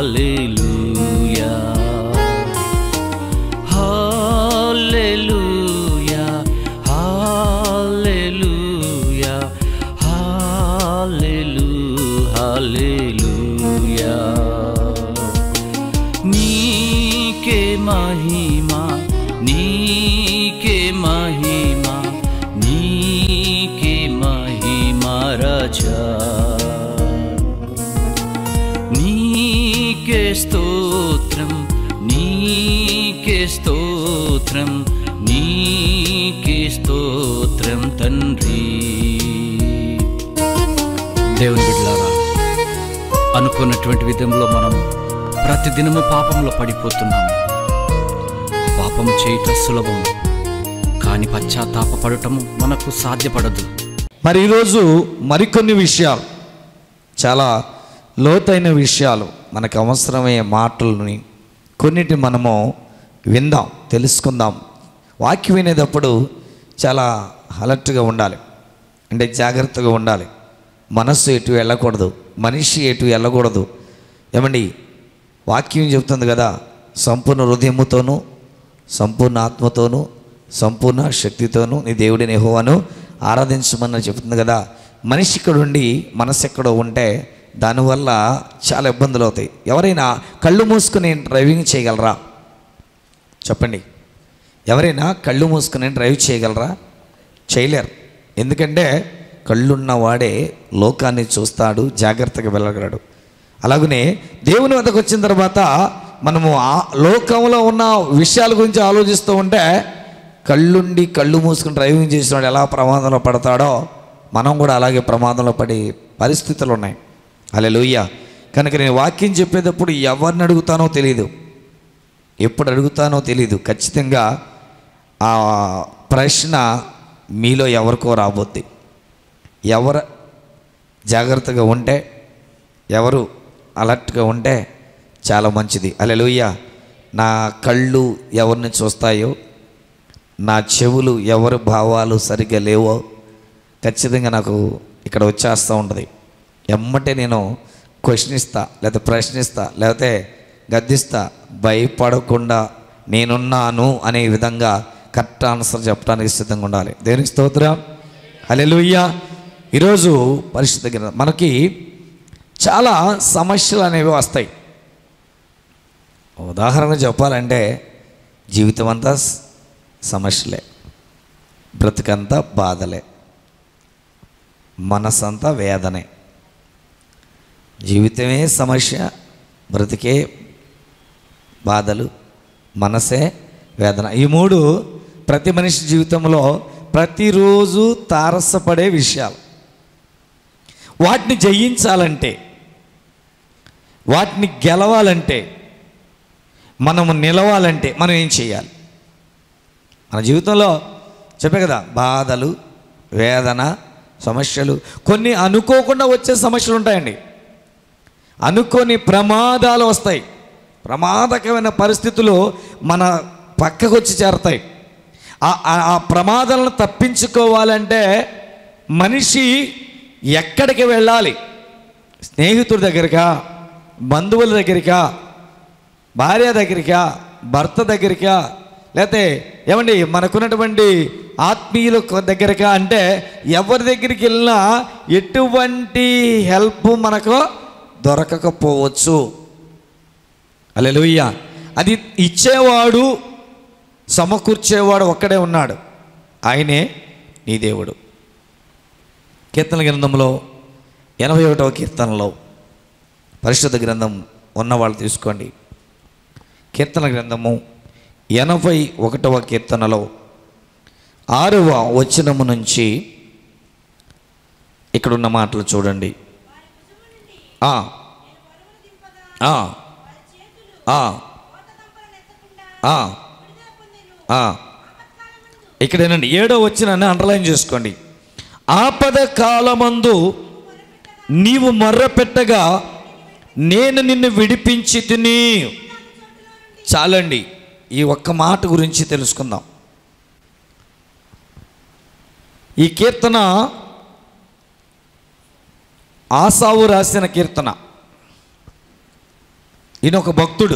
హల్లెలూయా హల్లెలూయా హల్లెలూయా హల్లెలూ హల్లెలూయా నీకే మహిమా నీకే మహిమా నీకే మహిమా రాజా నీకే స్తోత్రం నీకే స్తోత్రం నీకే స్తోత్రం తండ్రి దేవుని బిడ్డలారా అనుకున్నటువంటి విధంలో మనం ప్రతిదినము పాపంలో పడిపోతున్నాము పాపం చేయటం సులభం కానీ పశ్చాత్తాపడటము మనకు సాధ్యపడదు మరి ఈరోజు మరికొన్ని విషయాలు చాలా లోతైన విషయాలు మనకు అవసరమయ్యే మాటలని కొన్నిటి మనము విందాం తెలుసుకుందాం వాక్యం వినేటప్పుడు చాలా అలర్ట్గా ఉండాలి అంటే జాగ్రత్తగా ఉండాలి మనస్సు ఎటు వెళ్ళకూడదు మనిషి ఎటు వెళ్ళకూడదు ఏమండి వాక్యం చెప్తుంది కదా సంపూర్ణ హృదయముతోనూ సంపూర్ణ ఆత్మతోనూ సంపూర్ణ శక్తితోనూ నీ దేవుడిని యెహోవాను ఆరాధించమని చెప్తుంది కదా మనిషి ఇక్కడ ఉండి మనసు ఎక్కడో ఉంటే దానివల్ల చాలా ఇబ్బందులు అవుతాయి ఎవరైనా కళ్ళు మూసుకుని డ్రైవింగ్ చేయగలరా చెప్పండి ఎవరైనా కళ్ళు మూసుకుని డ్రైవ్ చేయగలరా చేయలేరు ఎందుకంటే కళ్ళున్న వాడే లోకాన్ని చూస్తాడు జాగ్రత్తగా వెళ్ళగలడు అలాగనే దేవుని వద్దకు వచ్చిన తర్వాత మనము ఆ లోకంలో ఉన్న విషయాల గురించి ఆలోచిస్తూ ఉంటే కళ్ళుండి కళ్ళు మూసుకుని డ్రైవింగ్ చేసినవాడు ఎలా ప్రమాదంలో పడతాడో మనం కూడా అలాగే ప్రమాదంలో పడే పరిస్థితులు ఉన్నాయి అలా కనుక నేను వాక్యం చెప్పేటప్పుడు ఎవరిని అడుగుతానో తెలియదు ఎప్పుడు అడుగుతానో తెలియదు ఖచ్చితంగా ఆ ప్రశ్న మీలో ఎవరికో రాబోద్ది ఎవరు జాగ్రత్తగా ఉంటే ఎవరు అలర్ట్గా ఉంటే చాలా మంచిది అలెలుయ్య నా కళ్ళు ఎవరిని చూస్తాయో నా చెవులు ఎవరి భావాలు సరిగ్గా లేవో ఖచ్చితంగా నాకు ఇక్కడ వచ్చేస్తూ ఉంటుంది ఎమ్మటే నేను క్వశ్చన్ ఇస్తా లేకపోతే ప్రశ్నిస్తా లేకపోతే గద్దిస్తా భయపడకుండా నేనున్నాను అనే విధంగా కరెక్ట్ ఆన్సర్ చెప్పడానికి సిద్ధంగా ఉండాలి దేనికి స్తోత్రం హల్లెలూయా ఈరోజు పరిస్థితి దగ్గర మనకి చాలా సమస్యలు అనేవి వస్తాయి ఉదాహరణ చెప్పాలంటే జీవితం అంతా స- సమస్యలే బ్రతుకంతా బాధలే మనసంతా వేదనే జీవితమే సమస్య బ్రతికే బాధలు మనసే వేదన ఈ మూడు ప్రతి మనిషి జీవితంలో ప్రతిరోజు తారసపడే విషయాలు వాటిని జయించాలంటే వాటిని గెలవాలంటే మనము నిలవాలంటే మనం ఏం చేయాలి మన జీవితంలో చెప్పే కదా బాధలు వేదన సమస్యలు కొన్ని అనుకోకుండా వచ్చే సమస్యలు ఉంటాయండి అనుకోని ప్రమాదాలు వస్తాయి ప్రమాదకమైన పరిస్థితులు మన పక్కకు వచ్చి చేరతాయి ఆ- ఆ- ఆ ప్రమాదాలను తప్పించుకోవాలంటే మనిషి ఎక్కడికి వెళ్ళాలి స్నేహితుడి దగ్గరికా బంధువుల దగ్గరికా భార్య దగ్గరికా భర్త దగ్గరికా లేకపోతే ఏమండి మనకున్నటువంటి ఆత్మీయుల కొ- దగ్గరకా అంటే ఎవరి దగ్గరికి వెళ్ళినా ఎటువంటి హెల్ప్ మనకు దొరకకపోవచ్చు అలెలుయ్య అది ఇచ్చేవాడు సమకూర్చేవాడు ఒక్కడే ఉన్నాడు ఆయనే నీ దేవుడు కీర్తన గ్రంథంలో ఎనభై ఒకటవ కీర్తనలో పరిశుద్ధ గ్రంథం ఉన్నవాళ్ళు తీసుకోండి కీర్తన గ్రంథము ఎనభై ఒకటవ కీర్తనలో ఆరవ వచనము నుంచి ఇక్కడున్న మాటలు చూడండి ఆ, ఆ, ఆ, ఆ, ఆ. ఇక్కడేనండి ఏడో వచ్చిన అండర్లైన్ చేసుకోండి ఆపద కాలమందు నీవు మొర్ర పెట్టగా నేను నిన్ను విడిపించి తిని చాలండి ఈ ఒక్క మాట గురించి తెలుసుకుందాం ఈ కీర్తన ఆసావు రాసిన కీర్తన ఈయన ఒక భక్తుడు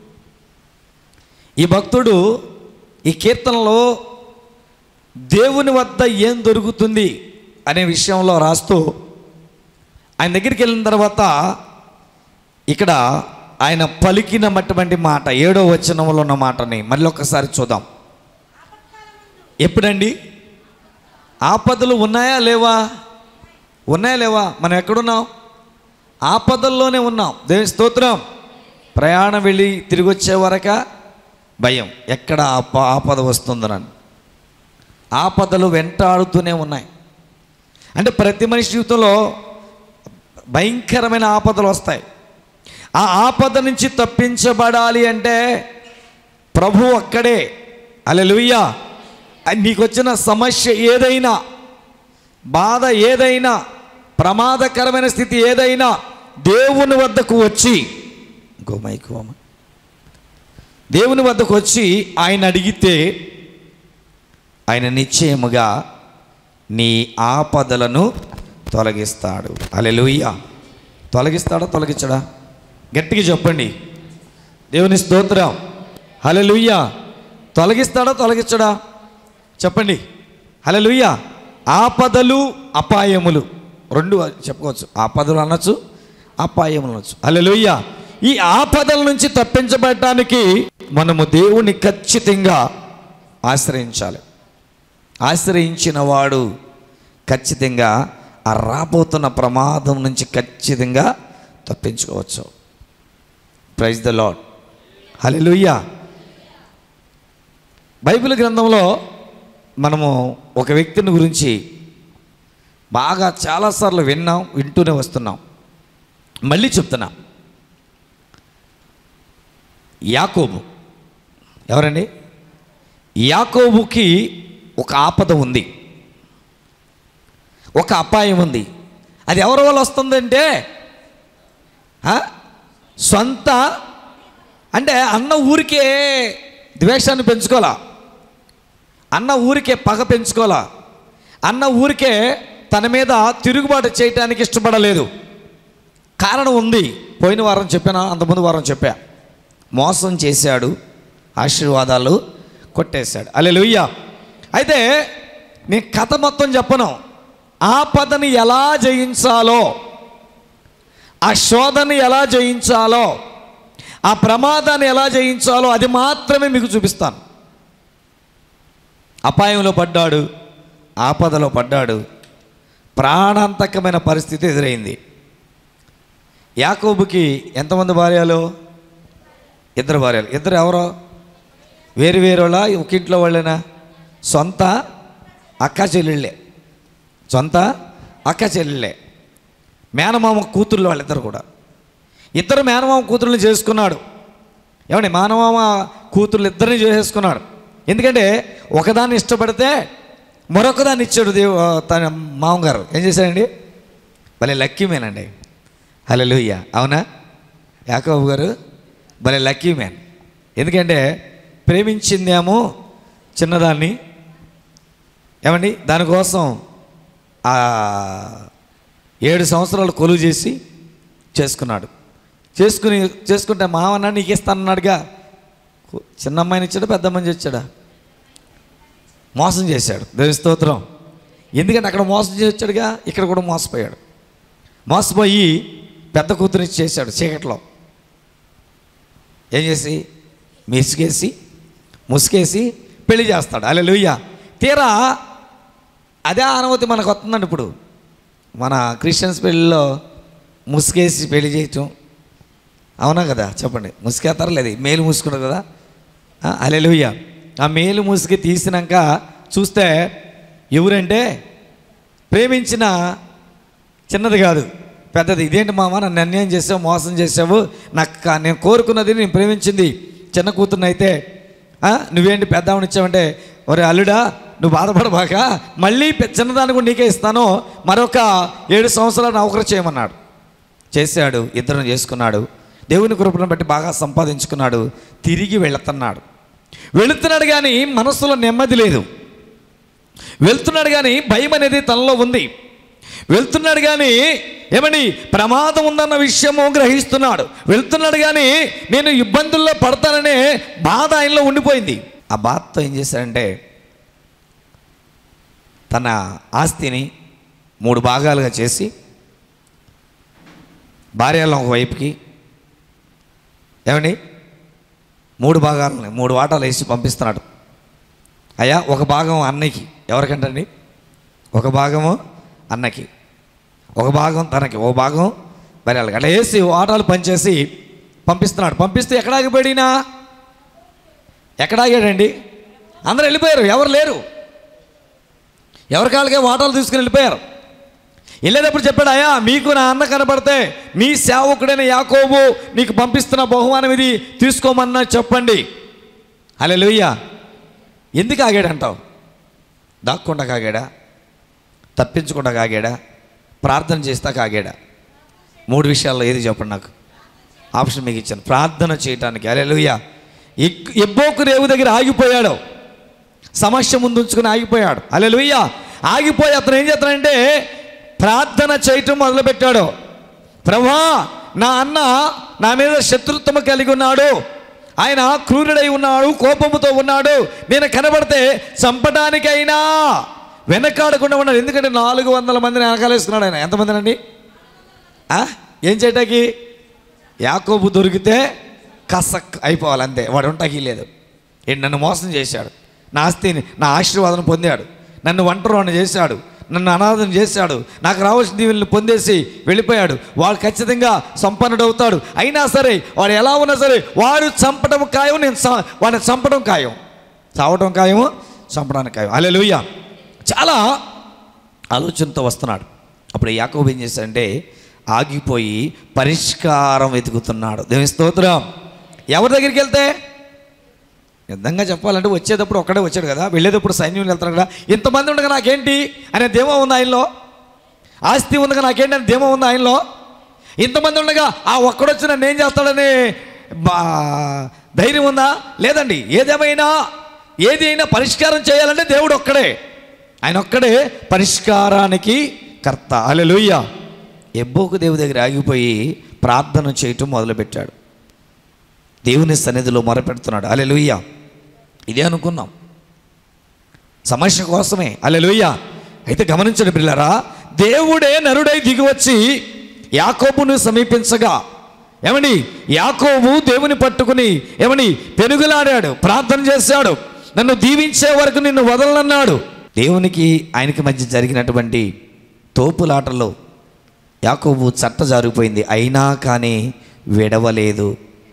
ఈ భక్తుడు ఈ కీర్తనలో దేవుని వద్ద ఏం దొరుకుతుంది అనే విషయంలో రాస్తూ ఆయన దగ్గరికి వెళ్ళిన తర్వాత ఇక్కడ ఆయన పలికినటువంటి మాట ఏడో వచనంలో ఉన్న మాటని మళ్ళీ ఒకసారి చూద్దాం ఎప్పుడండి ఆపదలు ఉన్నాయా లేవా ఉన్నాయా లేవా మనం ఎక్కడున్నాం ఆపదల్లోనే ఉన్నాం దేవుని స్తోత్రం ప్రయాణం వెళ్ళి తిరిగి వచ్చే వరక భయం ఎక్కడ ఆప ఆపద వస్తుందనని ఆపదలు వెంటాడుతూనే ఉన్నాయి అంటే ప్రతి మనిషి జీవితంలో భయంకరమైన ఆపదలు వస్తాయి ఆ ఆపద నుంచి తప్పించబడాలి అంటే ప్రభు అక్కడే అలెలుయ్యా నీకు వచ్చిన సమస్య ఏదైనా బాధ ఏదైనా ప్రమాదకరమైన స్థితి ఏదైనా దేవుని వద్దకు వచ్చి గోమైకు అమ్మ దేవుని వద్దకు వచ్చి ఆయన అడిగితే ఆయన నిశ్చయముగా నీ ఆపదలను తొలగిస్తాడు అలెలుయ్య తొలగిస్తాడా తొలగించడా గట్టిగా చెప్పండి దేవుని స్తోత్రం హలెలుయ్య తొలగిస్తాడా తొలగించడా చెప్పండి హలెలుయ్య ఆపదలు అపాయములు రెండు చెప్పుకోవచ్చు ఆపదలు అనొచ్చు అపాయములు అనొచ్చు హలెలుయ్య ఈ ఆపదల నుంచి తప్పించబడటానికి మనము దేవుని ఖచ్చితంగా ఆశ్రయించాలి ఆశ్రయించిన వాడు ఖచ్చితంగా ఆ రాబోతున్న ప్రమాదం నుంచి ఖచ్చితంగా తప్పించుకోవచ్చు praise the Lord hallelujah Bible గ్రంథంలో మనము ఒక వ్యక్తిని గురించి బాగా చాలాసార్లు విన్నాం వింటూనే వస్తున్నాం మళ్ళీ చెప్తున్నా యాకోబు ఎవరండి యాకోబుకి ఒక ఆపద ఉంది ఒక అపాయం ఉంది అది ఎవరి వల్ల వస్తుందంటే ఆ? సొంత అంటే అన్న ఊరికే ద్వేషాన్ని పెంచుకోవాలా అన్న ఊరికే పగ పెంచుకోవాలా అన్న ఊరికే తన మీద తిరుగుబాటు చేయటానికి ఇష్టపడలేదు కారణం ఉంది పోయిన వారం చెప్పానా అంతకుముందు వారం చెప్పా మోసం చేశాడు ఆశీర్వాదాలు కొట్టేశాడు అలెలుయ్య అయితే నేను కథ మొత్తం చెప్పను ఆపదని ఎలా జయించాలో ఆ శోధని ఎలా జయించాలో ఆ ప్రమాదాన్ని ఎలా జయించాలో అది మాత్రమే మీకు చూపిస్తాను అపాయంలో పడ్డాడు ఆపదలో పడ్డాడు ప్రాణాంతకమైన పరిస్థితి ఎదురైంది యాకోబుకి ఎంతమంది భార్యలు ఇద్దరు భార్యలు ఇద్దరు ఎవరో వేరు వేరేలా ఒక ఇంట్లో వాళ్ళేనా సొంత అక్క చెల్లెళ్ళే సొంత అక్క చెల్లెళ్ళే మేనమామ కూతుర్లు వాళ్ళిద్దరు కూడా ఇద్దరు మేనమామ కూతుర్ని చేసుకున్నాడు ఏమండి మేనమామ కూతుర్లు ఇద్దరిని చేసేసుకున్నాడు ఎందుకంటే ఒకదాన్ని ఇష్టపడితే మరొకదాన్ని ఇచ్చాడు దేవు తన మామగారు ఏం చేశాడండి భలే లక్కీ మ్యాన్ అండి హలో లూయ్య అవునా యాకోబు గారు భలే లక్కీ మ్యాన్ ఎందుకంటే ప్రేమించిందేమో చిన్నదాన్ని ఏమండి దానికోసం ఆ ఏడు సంవత్సరాలు కొలువు చేసి చేసుకున్నాడు చేసుకుని చేసుకుంటే మావన్న నీకు ఇస్తానన్నాడుగా చిన్న అమ్మాయిని ఇచ్చాడా పెద్ద అమ్మాయిని ఇచ్చాడా మోసం చేశాడు దేవి స్తోత్రం ఎందుకంటే అక్కడ మోసం చేశాడుగా ఇక్కడ కూడా మోసపోయాడు మోసపోయి పెద్ద కూతురు చేశాడు చీకట్లో ఏం చేసి మిసుకేసి ముసుకేసి పెళ్లి చేస్తాడు అలా లూయ్య తీరా అదే అనుమతి మనకు వస్తుందండి ఇప్పుడు మన క్రిస్టియన్స్ పెళ్ళిలో ముసుగేసి పెళ్లి చేయటం అవునా కదా చెప్పండి ముసుకేస్తారా లేదు మేలు మూసుకున్నారు కదా అలెలుయ్య ఆ మేలు ముసుగు తీసినాక చూస్తే ఎవరంటే ప్రేమించిన చిన్నది కాదు పెద్దది ఇదేంటి మామ నన్ను అన్యాయం చేసావు మోసం చేసావు నాకు కా- నేను కోరుకున్నది నేను ప్రేమించింది చిన్న కూతుర్ని అయితే ఆ, నువ్వేంటి పెద్దామని ఇచ్చావంటే ఒరే అల్లుడా నువ్వు బాధపడబాక మళ్ళీ పె- చిన్నదాన్ని కూడా నీకే ఇస్తాను మరొక ఏడు సంవత్సరాలు నౌకరు చేయమన్నాడు చేశాడు ఇద్దరు చేసుకున్నాడు దేవుని కృపను బట్టి బాగా సంపాదించుకున్నాడు తిరిగి వెళుతున్నాడు వెళుతున్నాడు కానీ మనసులో నెమ్మది లేదు వెళ్తున్నాడు కానీ భయం అనేది తనలో ఉంది వెళ్తున్నాడు కానీ ఏమని ప్రమాదం ఉందన్న విషయము గ్రహిస్తున్నాడు వెళ్తున్నాడు కానీ నేను ఇబ్బందుల్లో పడతాననే బాధ ఆయనలో ఉండిపోయింది ఆ బాధతో ఏం చేశాడంటే తన ఆస్తిని మూడు భాగాలుగా చేసి భార్యలో ఒక వైపుకి ఏమండి మూడు భాగాలని మూడు వాటాలు వేసి పంపిస్తున్నాడు అయ్యా ఒక భాగం అన్నయ్యకి ఎవరికంటండి ఒక భాగము అన్నకి ఒక భాగం తనకి ఒక భాగం భార్యలకి అట్లా వేసి వాటాలు పనిచేసి పంపిస్తున్నాడు పంపిస్తే ఎక్కడ ఆగిపోయినా ఎక్కడ ఆగాడండి అందరూ వెళ్ళిపోయారు ఎవరు లేరు ఎవరి కాళ్ళకే వాటాలు తీసుకుని వెళ్ళిపోయారు వెళ్ళేటప్పుడు చెప్పాడు అయ్యా మీకు నా అన్న కనబడితే మీ సేవకుడైన యాకోబు నీకు పంపిస్తున్న బహుమానం ఇది తీసుకోమన్నా చెప్పండి అలే లూయ్య ఎందుకు ఆగాడంటావు దాక్కుండా కాగాడా తప్పించకుండా కాగాడా ప్రార్థన చేస్తా కాగాడా మూడు విషయాల్లో ఏది చెప్పండి నాకు ఆప్షన్ మీకు ఇచ్చాను ప్రార్థన చేయటానికి అలే లూయ్య ఎబ్బోకు రేవు దగ్గర ఆగిపోయాడు సమస్య ముందు ఉంచుకుని ఆగిపోయాడు అలే లూయ్య ఆగిపోయి అతను ఏం చేస్తాడంటే ప్రార్థన చేయటం మొదలుపెట్టాడు ప్రభా నా అన్న నా మీద శత్రుత్వం కలిగి ఉన్నాడు ఆయన క్రూరుడై ఉన్నాడు కోపముతో ఉన్నాడు నేను కనబడితే చంపడానికైనా వెనకాడకుండా ఉన్నాడు ఎందుకంటే నాలుగు వందల మందిని వెనకాలేసుకున్నాడు ఆయన ఎంతమందినండి ఆ? ఏం చేయటానికి యాకోబు దొరికితే కసక్ అయిపోవాలి అంతే వాడు ఉంటాకి లేదు ఏంటి నన్ను మోసం చేశాడు నా ఆస్తిని నా ఆశీర్వాదం పొందాడు నన్ను ఒంటరిని చేశాడు నన్ను అనాథం చేశాడు నాకు రావాల్సిన దీవుల్ని పొందేసి వెళ్ళిపోయాడు వాడు ఖచ్చితంగా సంపన్నుడు అవుతాడు అయినా సరే వాడు ఎలా ఉన్నా సరే వాడు చంపడం ఖాయం నేను చ- వాడిని చంపడం ఖాయం చావటం ఖాయము చంపడానికి ఖాయం అలే చాలా ఆలోచనతో వస్తున్నాడు అప్పుడు యాకోబు ఏం చేశాడంటే ఆగిపోయి పరిష్కారం వెతుకుతున్నాడు దేవుని స్తోత్రం ఎవరి దగ్గరికి వెళ్తే నిజంగా చెప్పాలంటే వచ్చేటప్పుడు ఒక్కడే వచ్చాడు కదా వెళ్ళేటప్పుడు సైన్యం వెళ్తాడు కదా ఇంతమంది ఉండగా నాకేంటి అనే ధీమా ఉంది ఆయనలో ఆస్తి ఉండగా నాకేంటి అనే ధీమా ఉంది ఆయనలో ఇంతమంది ఉండగా ఆ ఒక్కడొచ్చి నన్ను ఏం చేస్తాడని బా ధైర్యం ఉందా లేదండి ఏదేమైనా ఏది అయినా పరిష్కారం చేయాలంటే దేవుడు ఒక్కడే ఆయన ఒక్కడే పరిష్కారానికి కర్త అలెలుయ్య ఎబ్బోకు దేవుడి దగ్గర ఆగిపోయి ప్రార్థన చేయటం మొదలుపెట్టాడు దేవుని సన్నిధిలో మొరపెడుతున్నాడు అలెలుయ్య ఇదే అనుకున్నాం సమస్య కోసమే అలెలుయ్య అయితే గమనించండి పిల్లరా దేవుడే నరుడై దిగివచ్చి యాకోబును సమీపించగా ఏమని యాకోబు దేవుని పట్టుకుని ఏమని పెనుగులాడాడు ప్రార్థన చేశాడు నన్ను దీవించే వరకు నిన్ను వదలనన్నాడు దేవునికి ఆయనకి మధ్య జరిగినటువంటి తోపులాటలో యాకోబు చట్ట జారిపోయింది అయినా కానీ విడవలేదు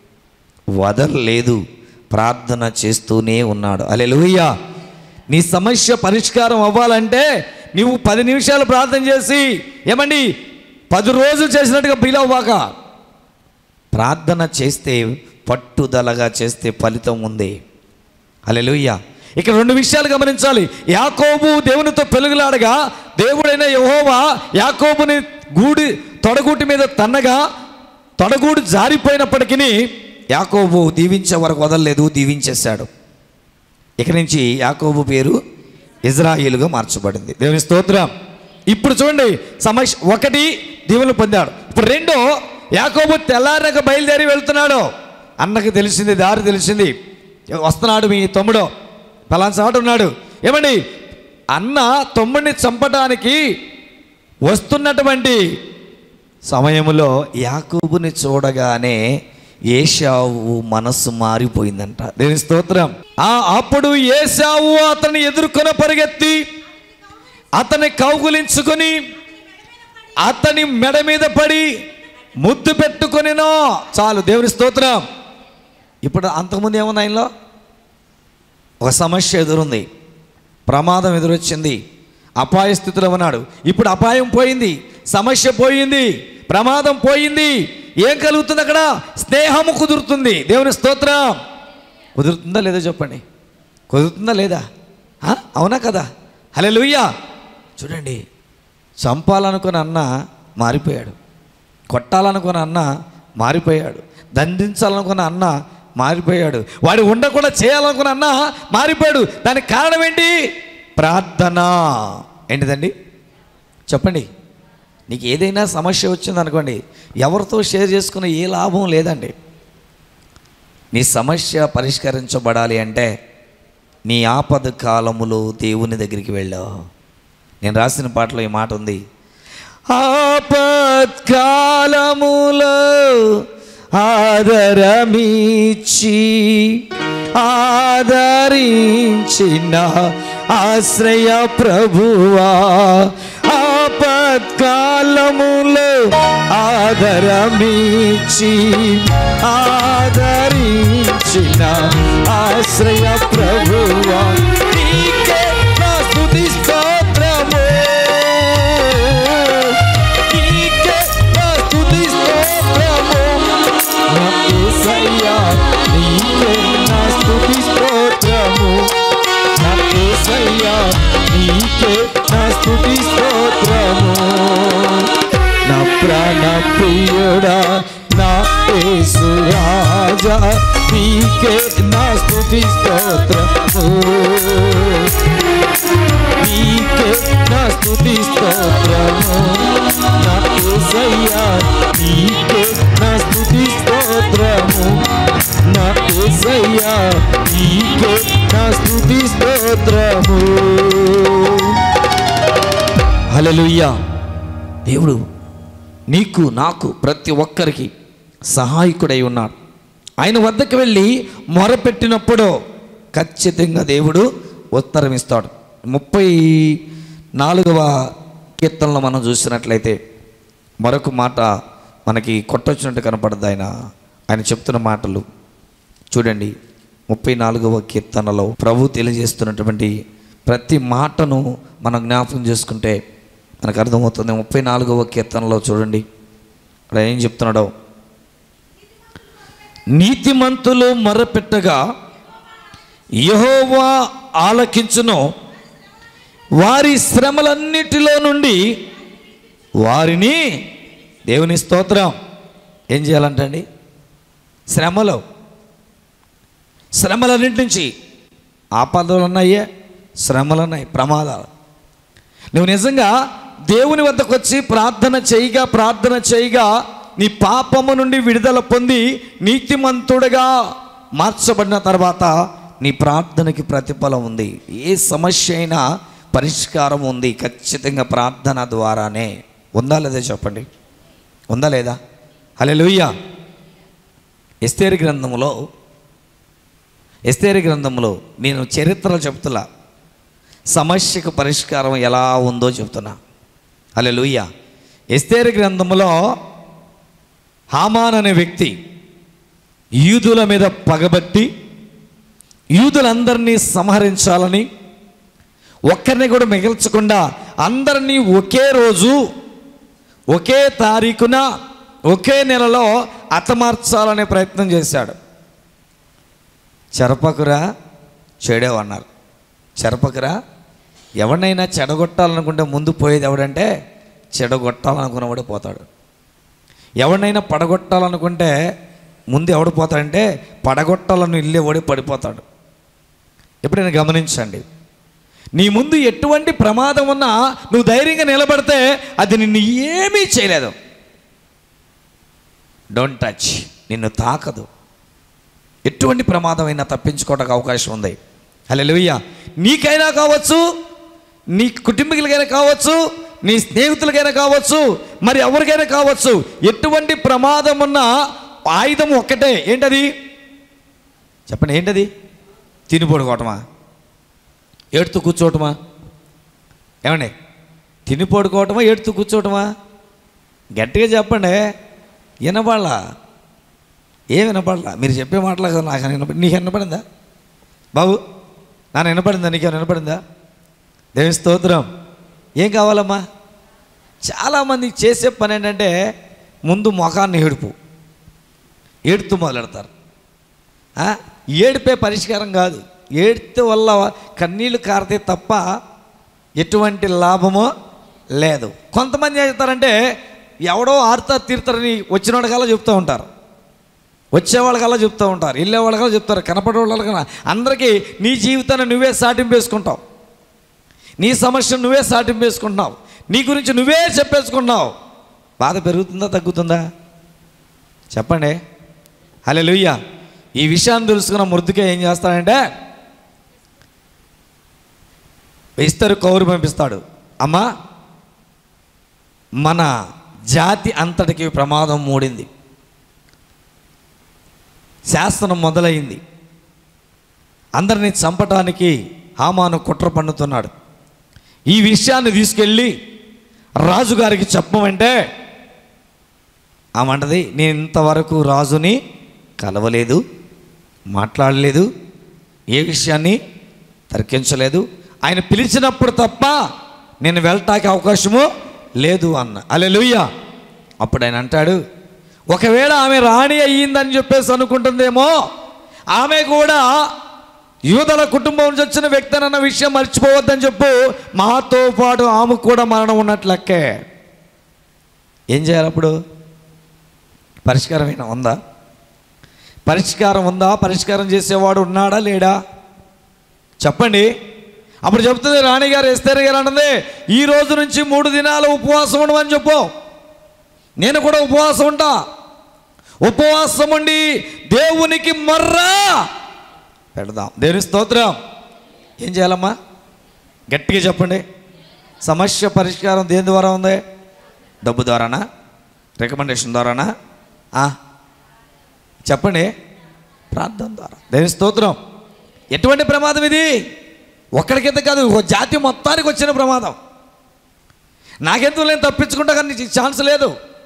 వదలలేదు ప్రార్థన చేస్తూనే ఉన్నాడు అలెలుయ్య నీ సమస్య పరిష్కారం అవ్వాలంటే నీవు పది నిమిషాలు ప్రార్థన చేసి ఏమండి పది రోజులు చేసినట్టుగా పిలవబాక ప్రార్థన చేస్తే పట్టుదలగా చేస్తే ఫలితం ఉంది అలెలుయ్య ఇక్కడ రెండు విషయాలు గమనించాలి యాకోబు దేవునితో పెలుగులాడగా దేవుడైన యహోవా యాకోబుని గూడి తొడగూటి మీద తన్నగా తొడగూడు జారిపోయినప్పటికీ యాకోబు దీవించే వరకు వదలలేదు దీవించేశాడు ఇక నుంచి యాకోబు పేరు ఇజ్రాయిలుగా మార్చబడింది దేవుని స్తోత్రం ఇప్పుడు చూడండి సమస్య ఒకటి దీవులు పొందాడు ఇప్పుడు రెండో యాకోబు తెల్లారక బయలుదేరి వెళ్తున్నాడు అన్నకి తెలిసింది దారి తెలిసింది వస్తున్నాడు మీ తమ్ముడు పలానా చోట ఉన్నాడు ఏమండి అన్న తమ్ముడిని చంపడానికి వస్తున్నటువంటి సమయంలో యాకూబుని చూడగానే ఏషావు మనస్సు మారిపోయిందంట దేని స్తోత్రం ఆ అప్పుడు ఏసావు అతన్ని ఎదుర్కొన పరిగెత్తి అతన్ని కౌగులించుకొని అతని మెడ మీద పడి ముద్దు పెట్టుకొనినో చాలు దేవుని స్తోత్రం ఇప్పుడు అంతకుముందు ఏముంది ఆయనలో ఒక సమస్య ఎదురుంది ప్రమాదం ఎదురొచ్చింది అపాయ స్థితిలో ఉన్నాడు ఇప్పుడు అపాయం పోయింది సమస్య పోయింది ప్రమాదం పోయింది ఏం కలుగుతుంది అక్కడ స్నేహము కుదురుతుంది దేవుని స్తోత్రం కుదురుతుందా లేదా చెప్పండి కుదురుతుందా లేదా ఆ? అవునా కదా హలే చూడండి చంపాలనుకున్న అన్న మారిపోయాడు కొట్టాలనుకున్న అన్న మారిపోయాడు దండించాలనుకున్న అన్న మారిపోయాడు వాడు ఉండకుండా చేయాలనుకున్న అన్న మారిపోయాడు దానికి కారణం ఏంటి ప్రార్థన ఏంటిదండి చెప్పండి నీకు ఏదైనా సమస్య వచ్చిందనుకోండి ఎవరితో షేర్ చేసుకునే ఏ లాభం లేదండి నీ సమస్య పరిష్కరించబడాలి అంటే నీ ఆపద కాలములో దేవుని దగ్గరికి వెళ్ళావు నేను రాసిన పాటలో ఈ మాట ఉంది ఆపత్కాలములో ఆదరమిచ్చి ఆదరించిన ఆశ్రయ ప్రభువా ఆపత్కాలములో ఆదరమిచ్చి ఆదరించిన ఆశ్రయ ప్రభువా నీకే నా స్తుతి స్తోత్రము నీకే నా స్తుతి స్తోత్రము నా యేసయ్యా నీకే నా స్తుతి స్తోత్రము నా యేసయ్యా నీకే నా స్తుతి స్తోత్రము నా ప్రాణ ప్రియుడా నా యేసు రాజా నీకే నా స్తుతి స్తోత్రము నీకే నా స్తుతి స్తోత్రము నా యేసయ్యా నీకే నా స్తుతి స్తోత్రము నా యేసయ్యా నీకే నా స్తుతి స్తోత్రము హల్లెలూయా దేవుడు నీకు నాకు ప్రతి ఒక్కరికి సహాయకుడై ఉన్నాడు ఆయన వద్దకు వెళ్ళి మొరపెట్టినప్పుడు ఖచ్చితంగా దేవుడు ఉత్తరం ఇస్తాడు ముప్పై నాలుగవ కీర్తనలో మనం చూసినట్లయితే మరొక మాట మనకి కొట్టొచ్చినట్టు కనపడదు ఆయన ఆయన చెప్తున్న మాటలు చూడండి ముప్పై నాలుగవ కీర్తనలో ప్రభు తెలియజేస్తున్నటువంటి ప్రతి మాటను మనం జ్ఞాపకం చేసుకుంటే మనకు అర్థమవుతుంది ముప్పై నాలుగవ కీర్తనలో చూడండి అక్కడ ఏం చెప్తున్నాడో నీతిమంతులు మొరపెట్టగా యహోవా ఆలకించును వారి శ్రమలన్నిటిలో నుండి వారిని దేవుని స్తోత్రం ఏం చేయాలంటండి శ్రమలో శ్రమలన్నింటి నుంచి ఆపదలు ఉన్నాయే శ్రమలు ఉన్నాయి ప్రమాదాలు నువ్వు నిజంగా దేవుని వద్దకు వచ్చి ప్రార్థన చేయగా ప్రార్థన చేయగా నీ పాపము నుండి విడుదల పొంది నీతిమంతుడుగా మార్చబడిన తర్వాత నీ ప్రార్థనకి ప్రతిఫలం ఉంది ఏ సమస్య అయినా పరిష్కారం ఉంది ఖచ్చితంగా ప్రార్థన ద్వారానే ఉందా లేదా చెప్పండి ఉందా లేదా హల్లెలూయా ఎస్తేరి గ్రంథంలో ఎస్తేరి గ్రంథంలో నేను చరిత్ర చెప్తున్నా సమస్యకు పరిష్కారం ఎలా ఉందో చెప్తున్నా అలే లూయ ఎస్తేరి గ్రంథంలో హామాన్ అనే వ్యక్తి యూదుల మీద పగబట్టి యూదులందరినీ సంహరించాలని ఒక్కరిని కూడా మిగల్చకుండా అందరినీ ఒకే రోజు ఒకే తారీఖున ఒకే నెలలో అతమార్చాలనే ప్రయత్నం చేశాడు చెరపకురా చెడేవన్నారు చెరపకురా ఎవరినైనా చెడగొట్టాలనుకుంటే ముందు పోయేది ఎవడంటే చెడగొట్టాలనుకున్నవాడు పోతాడు ఎవరినైనా పడగొట్టాలనుకుంటే ముందు ఎవడు పోతాడంటే పడగొట్టాలని ఇల్లేవాడు పడిపోతాడు ఎప్పుడైనా గమనించండి నీ ముందు ఎటువంటి ప్రమాదం ఉన్నా నువ్వు ధైర్యంగా నిలబడితే అది నిన్ను ఏమీ చేయలేదు డోంట్ టచ్ నిన్ను తాకదు ఎటువంటి ప్రమాదమైనా తప్పించుకోవడానికి అవకాశం ఉంది హల్లెలూయా నీకైనా కావచ్చు నీ కుటుంబీకులకైనా కావచ్చు నీ స్నేహితులకైనా కావచ్చు మరి ఎవరికైనా కావచ్చు ఎటువంటి ప్రమాదం ఉన్న ఆయుధం ఒక్కటే ఏంటది చెప్పండి ఏంటది తిని పడుకోవటమా ఏడుతూ కూర్చోవటమా ఏమండి తిని పడుకోవటమా ఏడుతూ కూర్చోవటమా గట్టిగా చెప్పండి వినపడలా ఏం వినపడలా మీరు చెప్పే మాటలు కదా నాకు వినపడి నీకు వినపడిందా బాబు నాన్న వినపడిందా నీకేమైనా వినపడిందా దేవి స్తోత్రం ఏం కావాలమ్మా చాలామంది చేసే పని ఏంటంటే ముందు ముఖాన్ని ఏడుపు ఏడుతూ మొదలెడతారు ఆ? ఏడిపే పరిష్కారం కాదు ఏడితే వల్ల కన్నీళ్లు కారితే తప్ప ఎటువంటి లాభమో లేదు కొంతమంది ఏం చేస్తారంటే ఎవడో ఆరుతారు తీరుతారని వచ్చిన వాడికల్లా చెప్తూ ఉంటారు వచ్చేవాళ్ళకల్లా చెప్తూ ఉంటారు వెళ్ళే వాళ్ళకల్లా చెప్తారు కనపడే వాళ్ళకల్లా అందరికీ నీ జీవితాన్ని నువ్వే సాటింపు వేసుకుంటావు నీ సమస్యను నువ్వే సాటింపు వేసుకుంటున్నావు నీ గురించి నువ్వే చెప్పేసుకున్నావు బాధ పెరుగుతుందా తగ్గుతుందా చెప్పండి హలే ఈ విషయాన్ని తెలుసుకున్న మృదుకే ఏం చేస్తాడంటే ఇస్తారు కౌరు పంపిస్తాడు అమ్మా మన జాతి అంతటికి ప్రమాదం మూడింది శాసనం మొదలైంది అందరినీ చంపటానికి హామాను కుట్ర పన్నుతున్నాడు ఈ విషయాన్ని తీసుకెళ్ళి రాజుగారికి చెప్పమంటే ఆమంటది నేను ఇంతవరకు రాజుని కలవలేదు మాట్లాడలేదు ఏ విషయాన్ని తర్కించలేదు ఆయన పిలిచినప్పుడు తప్ప నేను వెళ్ళటానికి అవకాశము లేదు అన్న అలెలుయ్య అప్పుడు ఆయన అంటాడు ఒకవేళ ఆమె రాణి అయ్యిందని చెప్పేసి అనుకుంటుందేమో ఆమె కూడా యూదల కుటుంబం నుంచి వచ్చిన వ్యక్తి అన్న విషయం మర్చిపోవద్దని చెప్పు మాతో పాటు ఆమె కూడా మరణం ఉన్నట్లెక్కే ఏం చేయాలి అప్పుడు పరిష్కారమైన ఉందా పరిష్కారం ఉందా పరిష్కారం చేసేవాడు ఉన్నాడా లేడా చెప్పండి అప్పుడు చెప్తుంది రాణిగారు ఎస్తేరి గారు అంటుంది ఈ రోజు నుంచి మూడు దినాలు ఉపవాసం ఉండమని చెప్పు నేను కూడా ఉపవాసం ఉంటా ఉపవాసం ఉండి దేవునికి మర్రా పెడదాం దేవుని స్తోత్రం ఏం చేయాలమ్మా గట్టిగా చెప్పండి సమస్య పరిష్కారం దేని ద్వారా ఉంది డబ్బు ద్వారానా రికమెండేషన్ ద్వారానా ఆ, చెప్పండి ప్రార్థన ద్వారా దేని స్తోత్రం ఎటువంటి ప్రమాదం ఇది ఒక్కడికింత కాదు ఒక జాతి మొత్తానికి వచ్చిన ప్రమాదం నాకెందుకు నేను తప్పించుకుంటా కానీ నీకు ఛాన్స్ లేదు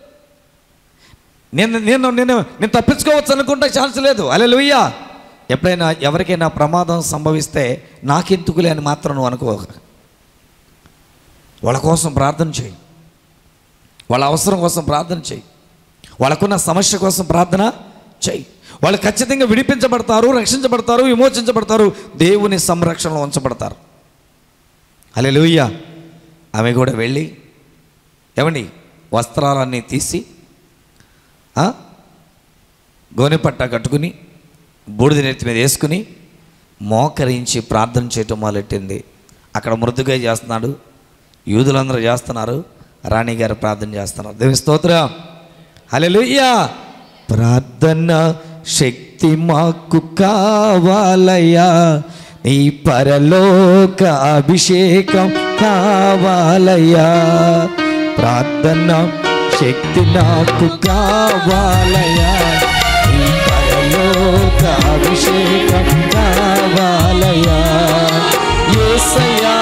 నేను నేను నేను నేను తప్పించుకోవచ్చు అనుకుంటే ఛాన్స్ లేదు అలే లూయ్యా ఎప్పుడైనా ఎవరికైనా ప్రమాదం సంభవిస్తే నాకెందుకులే అని మాత్రం నువ్వు అనుకో వాళ్ళ కోసం ప్రార్థన చేయి వాళ్ళ అవసరం కోసం ప్రార్థన చేయి వాళ్ళకున్న సమస్య కోసం ప్రార్థన చేయి వాళ్ళు ఖచ్చితంగా విడిపించబడతారు రక్షించబడతారు విమోచించబడతారు దేవుని సంరక్షణలో ఉంచబడతారు అలే ఆమె కూడా వెళ్ళి ఏమండి వస్త్రాలన్నీ తీసి ఆ? గోనెపట్ట కట్టుకుని బూడిద నెత్తి మీద వేసుకుని మోకరించి ప్రార్థన చేయటం మొదలెట్టింది అక్కడ మృదుగా చేస్తున్నాడు యూదులందరూ చేస్తున్నారు రాణి గారు ప్రార్థన చేస్తున్నారు దేవి స్తోత్రం హల్లెలూయా ప్రార్థన శక్తి మాకు కావాలయ్యా నీ పరలోక అభిషేకం కావాలయ్యా ప్రార్థన శక్తి నాకు కావాలయ్యా నీ పరలోక అభిషేకం కావాలయ్యా యేసయ్యా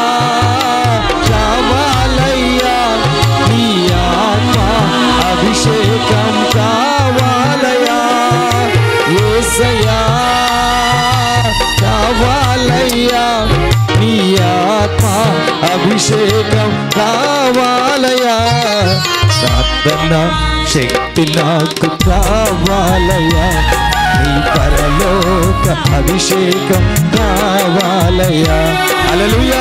కావాలయ్యా నీ ఆత్మ అభిషేకం కావాలయ్యా యేసయ్యా కావాలయ్యా నీ ఆత్మ అభిషేకం కావాలయ్యా ప్రార్థన శక్తి నాకు కావాలయ్యా నీ పరలోక అభిషేకం కావాలయ్యా అలలుయా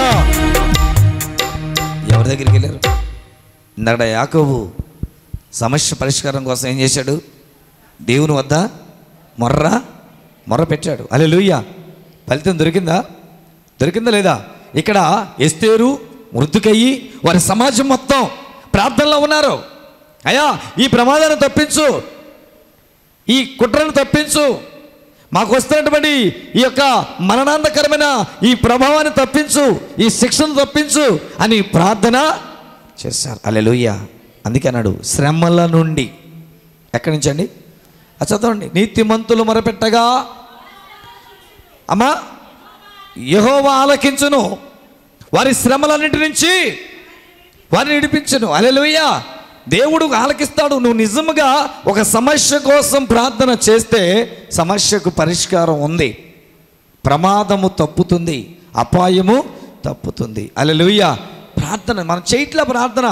ఎవరి దగ్గరికి వెళ్ళారు ఇందాక యాకోబు సమస్య పరిష్కారం కోసం ఏం చేశాడు దేవుని వద్ద మొర్ర మొర్ర పెట్టాడు అలే ఫలితం దొరికిందా దొరికిందా లేదా ఇక్కడ ఎస్తేరు మృదుకయ్యి వారి సమాజం మొత్తం ప్రార్థనలో ఉన్నారు అయ్యా ఈ ప్రమాదాన్ని తప్పించు ఈ కుట్రను తప్పించు మాకు వస్తున్నటువంటి ఈ యొక్క మరణాంతకరమైన ఈ ప్రభావాన్ని తప్పించు ఈ శిక్షను తప్పించు అని ప్రార్థన చేశారు అలెలుయ్య అందుకే అన్నాడు శ్రమల నుండి ఎక్కడి నుంచి అండి అది చదవండి నీతిమంతులు మొరపెట్టగా అమ్మా యహోవా ఆలకించును వారి శ్రమలన్నిటి నుంచి వారిని విడిపించును అలెలుయ్యా దేవుడు ఆలకిస్తాడు నువ్వు నిజముగా ఒక సమస్య కోసం ప్రార్థన చేస్తే సమస్యకు పరిష్కారం ఉంది ప్రమాదము తప్పుతుంది అపాయము తప్పుతుంది అలెలుయ్య ప్రార్థన మనం చేయట్లే ప్రార్థన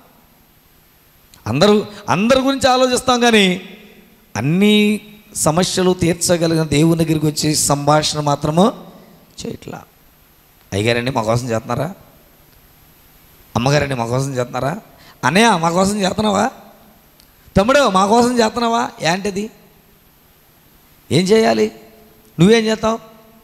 అందరూ అందరి గురించి ఆలోచిస్తాం కానీ అన్ని సమస్యలు తీర్చగలిగిన దేవుని దగ్గరికి వచ్చి సంభాషణ మాత్రము చేయట్లా అయ్యగారండి మా కోసం చేస్తున్నారా అమ్మగారండి మా కోసం చేస్తున్నారా అన్నయ్య మా కోసం చేస్తున్నావా తమ్ముడు మా కోసం చేస్తున్నావా ఏంటిది ఏం చేయాలి నువ్వేం చేస్తావు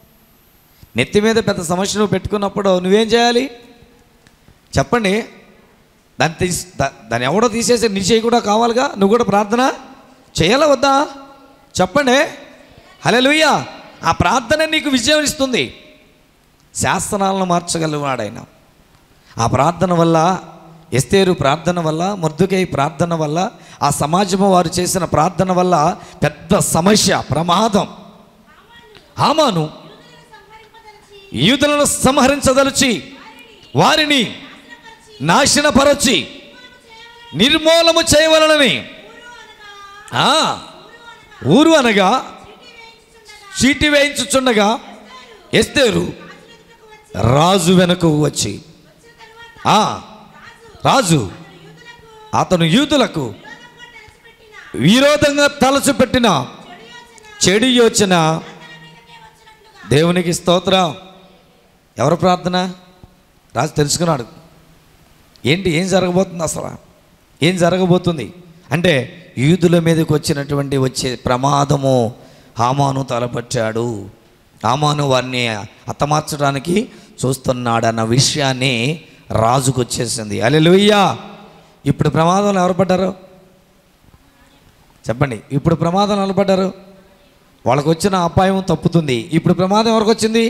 నెత్తి మీద పెద్ద సమస్య నువ్వు పెట్టుకున్నప్పుడు నువ్వేం చేయాలి చెప్పండి దాన్ని తీసి దా- దాన్ని ఎవడో తీసేసి నీ చేయి కూడా కావాలిగా నువ్వు కూడా ప్రార్థన చేయాలా వద్దా చెప్పండి హలో ఆ ప్రార్థన నీకు విజయం ఇస్తుంది శాస్త్రాలను మార్చగలవాడైన ఆ ప్రార్థన వల్ల ఎస్తేరు ప్రార్థన వల్ల మర్దుకై ప్రార్థన వల్ల ఆ సమాజము వారు చేసిన ప్రార్థన వల్ల పెద్ద సమస్య ప్రమాదం హామాను యూదులను సంహరించదలిచి వారిని నాశనపరచి నిర్మూలము చేయవలనని ఆ, ఊరు అనగా చీటి వేయించుచుండగా ఎస్తేరు రాజు వెనక వచ్చి ఆ, రాజు అతను యూదులకు విరోధంగా తలచి పెట్టిన చెడు యోచన దేవునికి స్తోత్రం ఎవరు ప్రార్థన రాజు తెలుసుకున్నాడు ఏంటి ఏం జరగబోతుంది అసలు ఏం జరగబోతుంది అంటే యూదుల మీదకి వచ్చినటువంటి వచ్చే ప్రమాదము హామాను తలపట్టాడు హామాను వారిని హతమార్చడానికి చూస్తున్నాడన్న విషయాన్ని రాజుకు వచ్చేసింది అలెలుయ్యా ఇప్పుడు ప్రమాదంలో ఎవరు పడ్డారు చెప్పండి ఇప్పుడు ప్రమాదం ఎవరు పడ్డారు వాళ్ళకు వచ్చిన అపాయం తప్పుతుంది ఇప్పుడు ప్రమాదం ఎవరికి వచ్చింది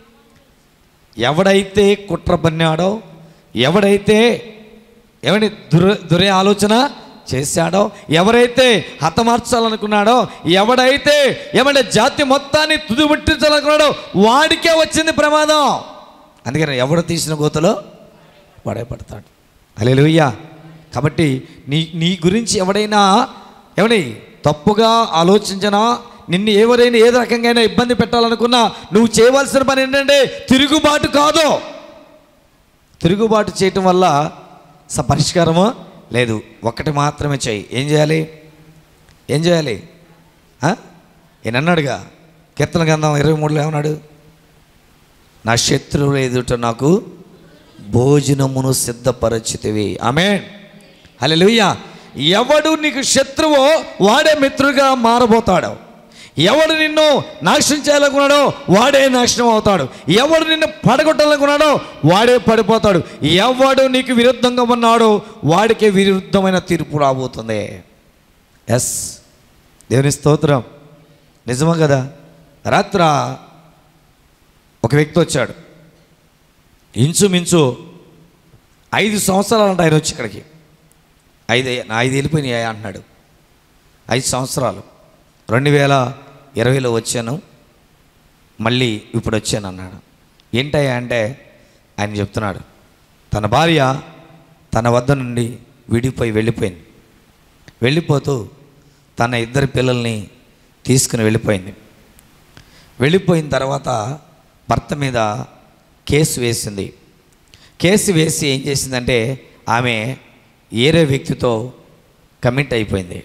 ఎవడైతే కుట్ర పన్నాడో ఎవడైతే ఎవడి దుర దురే ఆలోచన చేశాడో ఎవరైతే హతమార్చాలనుకున్నాడో ఎవడైతే ఏమంటే జాతి మొత్తాన్ని తుదిముట్టించాలనుకున్నాడో వాడికే వచ్చింది ప్రమాదం అందుకని ఎవడు తీసిన గోతలో వాడే పడతాడు అలెలుయ్యా కాబట్టి నీ నీ గురించి ఎవడైనా ఎవడి తప్పుగా ఆలోచించినా నిన్ను ఎవరైనా ఏ రకంగా ఇబ్బంది పెట్టాలనుకున్నా నువ్వు చేయవలసిన పని ఏంటంటే తిరుగుబాటు కాదు తిరుగుబాటు చేయటం వల్ల స పరిష్కారము లేదు ఒక్కటి మాత్రమే చేయి ఏం చేయాలి ఏం చేయాలి ఆ? ఈయన అన్నాడుగా కీర్తన గంధం ఇరవై మూడులో ఏమన్నాడు నా శత్రువులు ఎదుట నాకు భోజనమును సిద్ధపరచితివి ఆమె హల్లెలూయా ఎవడు నీకు శత్రువో వాడే మిత్రుడిగా మారబోతాడు ఎవడు నిన్ను నాశనం చేయాలనుకున్నాడో వాడే నాశనం అవుతాడు ఎవడు నిన్ను పడగొట్టాలనుకున్నాడో వాడే పడిపోతాడు ఎవడు నీకు విరుద్ధంగా ఉన్నాడో వాడికే విరుద్ధమైన తీర్పు రాబోతుంది ఎస్ దేవుని స్తోత్రం నిజమా కదా రాత్ర ఒక వ్యక్తి వచ్చాడు ఇంచుమించు ఐదు సంవత్సరాలు ఆయన వచ్చి ఇక్కడికి ఐదు నా ఐదు వెళ్ళిపోయినాయి అంటున్నాడు ఐదు సంవత్సరాలు రెండు వేల ఇరవైలో వచ్చాను మళ్ళీ ఇప్పుడు వచ్చాను అన్నాడు ఏంటయ్యా అంటే ఆయన చెప్తున్నాడు తన భార్య తన వద్ద నుండి విడిపోయి వెళ్ళిపోయింది వెళ్ళిపోతూ తన ఇద్దరు పిల్లల్ని తీసుకుని వెళ్ళిపోయింది వెళ్ళిపోయిన తర్వాత భర్త మీద కేసు వేసింది కేసు వేసి ఏం చేసిందంటే ఆమె ఏరే వ్యక్తితో కమిట్ అయిపోయింది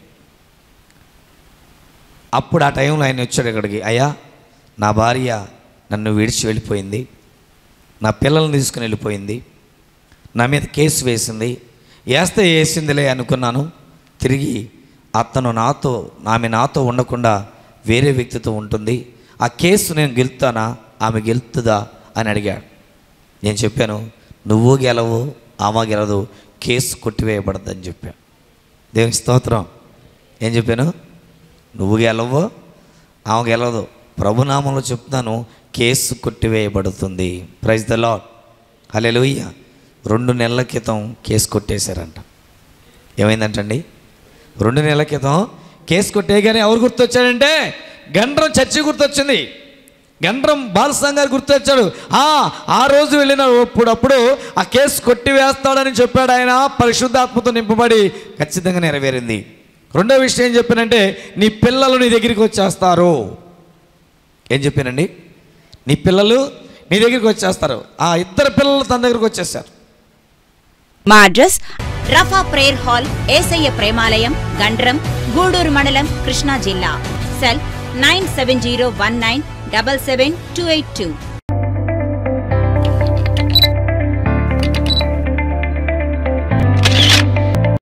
అప్పుడు ఆ టైంలో ఆయన వచ్చాడు ఇక్కడికి అయ్యా నా భార్య నన్ను విడిచి వెళ్ళిపోయింది నా పిల్లల్ని తీసుకుని వెళ్ళిపోయింది నా మీద కేసు వేసింది వేస్తే వేసిందిలే అనుకున్నాను తిరిగి అతను నాతో ఆమె నాతో ఉండకుండా వేరే వ్యక్తితో ఉంటుంది ఆ కేసు నేను గెలుతానా ఆమె గెలుతుందా అని అడిగాడు నేను చెప్పాను నువ్వు గెలవు ఆమె గెలదు కేసు కొట్టివేయబడద్దని చెప్పాను దేవుని స్తోత్రం ఏం చెప్పాను నువ్వు గెలవు ఆమె గెలవదు ప్రభునామంలో చెప్తాను కేసు కొట్టివేయబడుతుంది ప్రైజ్ ద లాడ్ హల్లెలూయా రెండు నెలల క్రితం కేసు కొట్టేశారంట ఏమైందంటండి రెండు నెలల క్రితం కేసు కొట్టేయగానే ఎవరు గుర్తొచ్చాడంటే గండ్రం చర్చి గుర్తొచ్చింది గండ్రం బాలసం గారు గుర్తొచ్చాడు ఆ ఆ రోజు వెళ్ళిన అప్పుడప్పుడు ఆ కేసు కొట్టివేస్తాడని చెప్పాడు ఆయన పరిశుద్ధాత్మతో నింపబడి ఖచ్చితంగా నెరవేరింది రెండో విషయం ఏం చెప్పానంటే నీ పిల్లలు నీ దగ్గరికి వచ్చేస్తారు ఏం చెప్పానండి నీ పిల్లలు నీ దగ్గరికి వచ్చేస్తారు ఆ ఇద్దరు పిల్లలు తన దగ్గరికి వచ్చేసారు మా అడ్రస్ రఫా ప్రేయర్ హాల్ ఏసయ్య ప్రేమాలయం గండ్రం గూడూరు మండలం కృష్ణా జిల్లా cell nine seven zero one nine double seven two eight two